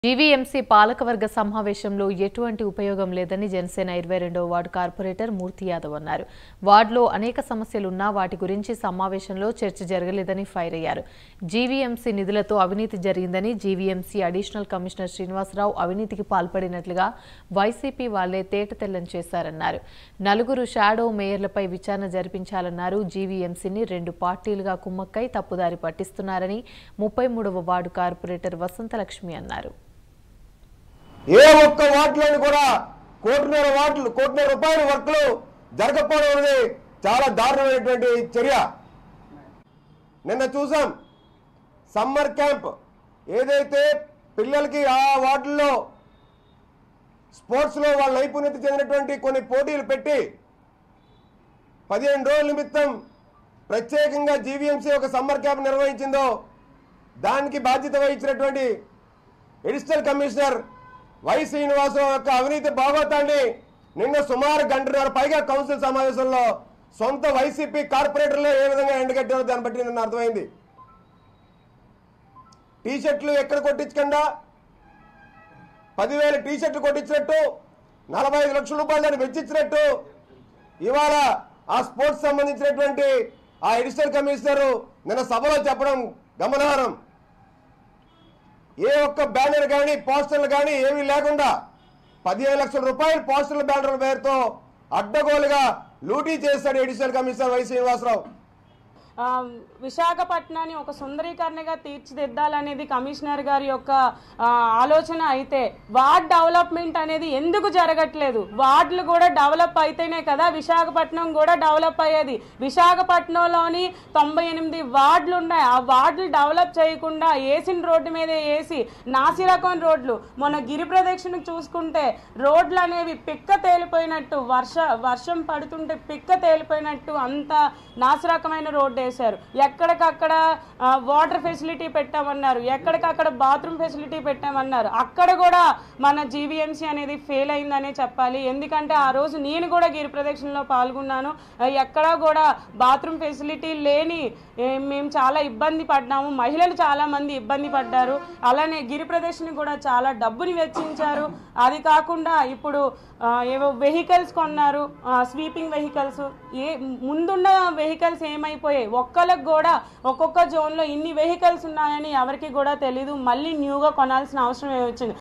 GVMC పాలకవర్గ సమావేశంలో ఎటువంటి ఉపయోగం లేదని జనసేన ఇరవై రెండవ వార్డు కార్పొరేటర్ మూర్తి యాదవ్ అన్నారు వార్డులో అనేక సమస్యలున్నా వాటి గురించి సమావేశంలో చర్చ జరగలేదని ఫైర్ అయ్యారు జీవీఎంసీ నిధులతో అవినీతి జరిగిందని జీవీఎంసీ అడిషనల్ కమిషనర్ శ్రీనివాసరావు అవినీతికి పాల్పడినట్లుగా వైసీపీ వాళ్లే తేటతెల్లం చేశారన్నారు నలుగురు షాడో మేయర్లపై విచారణ జరిపించాలన్నారు జీవీఎంసీని రెండు పార్టీలుగా కుమ్మక్కై తప్పుదారి పట్టిస్తున్నారని ముప్పై మూడవ వార్డు కార్పొరేటర్ వసంతలక్ష్మి అన్నారు ఏ ఒక్క వాటిలోని కూడా కోటిన్నర వాట్లు కోటిన్నర రూపాయల వర్క్లు జరగకపోవడం అనేది చాలా దారుణమైనటువంటి చర్య నిన్న చూసాం సమ్మర్ క్యాంప్ ఏదైతే పిల్లలకి ఆ వాటిల్లో స్పోర్ట్స్లో వాళ్ళ నైపుణ్యత చెందినటువంటి కొన్ని పోటీలు పెట్టి పదిహేను రోజుల నిమిత్తం ప్రత్యేకంగా జీవీఎంసీ ఒక సమ్మర్ క్యాంప్ నిర్వహించిందో దానికి బాధ్యత వహించినటువంటి అడిషనల్ కమిషనర్ వై శ్రీనివాసరావు యొక్క అవినీతి భాగవతాన్ని నిన్న సుమారు గంటన్నర పైగా కౌన్సిల్ సమావేశంలో సొంత వైసీపీ కార్పొరేటర్లే ఏ విధంగా ఎండగట్టారో దాన్ని బట్టి నిన్న అర్థమైంది టీ షర్ట్లు ఎక్కడ కొట్టించకుండా పదివేల టీ షర్ట్లు కొట్టించినట్టు నలభై ఐదు లక్షల రూపాయలు దాన్ని వెచ్చించినట్టు ఇవాళ ఆ స్పోర్ట్స్ సంబంధించినటువంటి ఆ అడిషనల్ కమిషనర్ నిన్న సభలో చెప్పడం గమనార్హం ఏ ఒక్క బ్యానర్ కానీ పోస్టర్లు కానీ ఏమీ లేకుండా పదిహేను లక్షల రూపాయలు పోస్టర్ల బ్యానర్ల పేరుతో అడ్డగోలుగా లూటీ చేశాడు అడిషనల్ కమిషనర్ వై శ్రీనివాసరావు ఆ, విశాఖపట్నాన్ని ఒక సుందరీకరణగా తీర్చిదిద్దాలనేది కమిషనర్ గారి యొక్క ఆ, ఆలోచన అయితే వార్డ్ డెవలప్మెంట్ అనేది ఎందుకు జరగట్లేదు వార్డులు కూడా డెవలప్ అయితేనే కదా విశాఖపట్నం కూడా డెవలప్ అయ్యేది విశాఖపట్నంలోని తొంభై ఎనిమిది వార్డులు ఉన్నాయి ఆ వార్డులు డెవలప్ చేయకుండా వేసిన రోడ్డు మీద వేసి నాసిరకం రోడ్లు మొన్న గిరి ప్రదక్షిణ చూసుకుంటే రోడ్లు అనేవి పిక్క తేలిపోయినట్టు వర్ష వర్షం పడుతుంటే పిక్క తేలిపోయినట్టు అంత నాసిరకమైన రోడ్డు వేశారు ఎక్కడికక్కడ ఆ, వాటర్ ఫెసిలిటీ పెట్టామన్నారు ఎక్కడికక్కడ బాత్రూమ్ ఫెసిలిటీ పెట్టామన్నారు అక్కడ కూడా మన జీవీఎంసీ అనేది ఫెయిల్ అయిందనే చెప్పాలి ఎందుకంటే ఆ రోజు నేను కూడా గిరి ప్రదక్షిణలో పాల్గొన్నాను ఆ, ఎక్కడా కూడా బాత్రూమ్ ఫెసిలిటీ లేని ఏ, మేము చాలా ఇబ్బంది పడ్డాము మహిళలు చాలా మంది ఇబ్బంది పడ్డారు అలానే గిరి ప్రదర్శన కూడా చాలా డబ్బుని వెచ్చించారు అది కాకుండా ఇప్పుడు ఆ, ఏవో వెహికల్స్ కొన్నారు స్వీపింగ్ వెహికల్స్ ఏ ముందున్న వెహికల్స్ ఏమైపోయాయి ఒక్కళ్ళకి కూడా ఒక్కొక్క జోన్లో ఇన్ని వెహికల్స్ ఉన్నాయని ఎవరికి కూడా తెలీదు మళ్ళీ న్యూగా కొనాల్సిన అవసరం వచ్చింది